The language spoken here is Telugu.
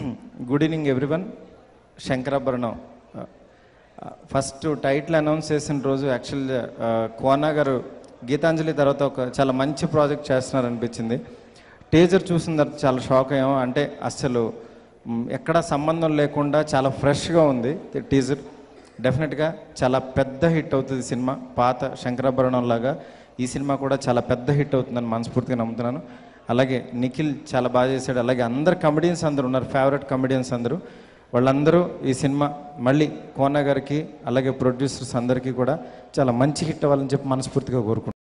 good evening everyone Shankarabharanam first title announce చేసిన రోజు యాక్చువల్గా కోనా గారు గీతాంజలి తర్వాత ఒక చాలా మంచి ప్రాజెక్ట్ చేస్తున్నారు అనిపించింది టీజర్ చూసిన తర్వాత చాలా షాక్ అయ్యాము అంటే అసలు మ్, ఎక్కడా సంబంధం లేకుండా చాలా ఫ్రెష్గా ఉంది టీజర్ డెఫినెట్గా చాలా పెద్ద హిట్ అవుతుంది సినిమా పాత శంకరాభరణం లాగా ఈ సినిమా కూడా చాలా పెద్ద హిట్ అవుతుందని మనస్ఫూర్తిగా నమ్ముతున్నాను అలాగే నిఖిల్ చాలా బాగా చేశాడు అలాగే అందరు కమెడియన్స్ అందరూ ఉన్నారు ఫేవరెట్ కమెడియన్స్ అందరూ వాళ్ళందరూ ఈ సినిమా మళ్ళీ కోన గారికి అలాగే ప్రొడ్యూసర్స్ అందరికీ కూడా చాలా మంచి హిట్ అవ్వాలని చెప్పి మనస్ఫూర్తిగా కోరుకుంటున్నాను